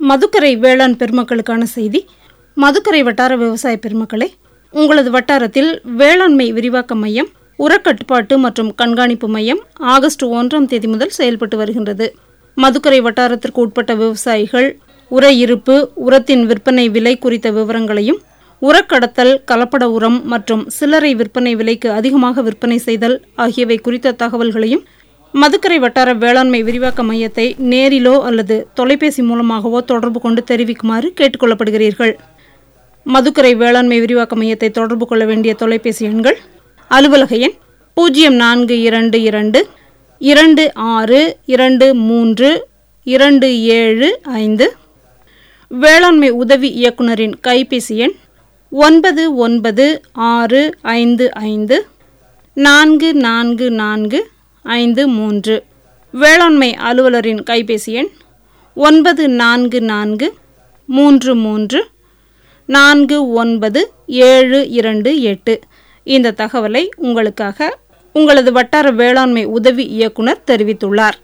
மதுக்கரை வேளாண் பெருமக்களுக்கான செய்தி மதுக்கரை வட்டார விவசாய பெருமக்களே உங்களது வட்டாரத்தில் வேளாண்மை விரிவாக்க மையம் உரக்கட்டுப்பாட்டு மற்றும் கண்காணிப்பு மையம் ஆகஸ்ட் ஒன்றாம் தேதி முதல் செயல்பட்டு வருகின்றது மதுக்கரை வட்டாரத்திற்கு உட்பட்ட விவசாயிகள் உர இருப்பு உரத்தின் விற்பனை விலை குறித்த விவரங்களையும் உரக்கடத்தல் கலப்பட உரம் மற்றும் சில்லறை விற்பனை விலைக்கு அதிகமாக விற்பனை செய்தல் ஆகியவை குறித்த தகவல்களையும் மதுக்கரை வட்டார வேளாண்மை விரிவாக்க மையத்தை நேரிலோ அல்லது தொலைபேசி மூலமாகவோ தொடர்பு கொண்டு தெரிவிக்குமாறு கேட்டுக்கொள்ளப்படுகிறீர்கள் மதுக்கரை வேளாண்மை விரிவாக்க மையத்தை தொடர்பு கொள்ள வேண்டிய தொலைபேசி எண்கள் அலுவலக எண் பூஜ்ஜியம் நான்கு இரண்டு இரண்டு இரண்டு ஆறு இரண்டு மூன்று இரண்டு ஏழு ஐந்து வேளாண்மை உதவி இயக்குனரின் கைபேசி எண் ஒன்பது ஒன்பது ஆறு ஐந்து ஐந்து நான்கு நான்கு நான்கு ஐந்து மூன்று வேளாண்மை அலுவலரின் கைபேசி எண் ஒன்பது நான்கு நான்கு மூன்று மூன்று நான்கு ஒன்பது ஏழு இரண்டு எட்டு இந்த தகவலை உங்களுக்காக உங்களது வட்டார வேளாண்மை உதவி இயக்குனர் தெரிவித்துள்ளார்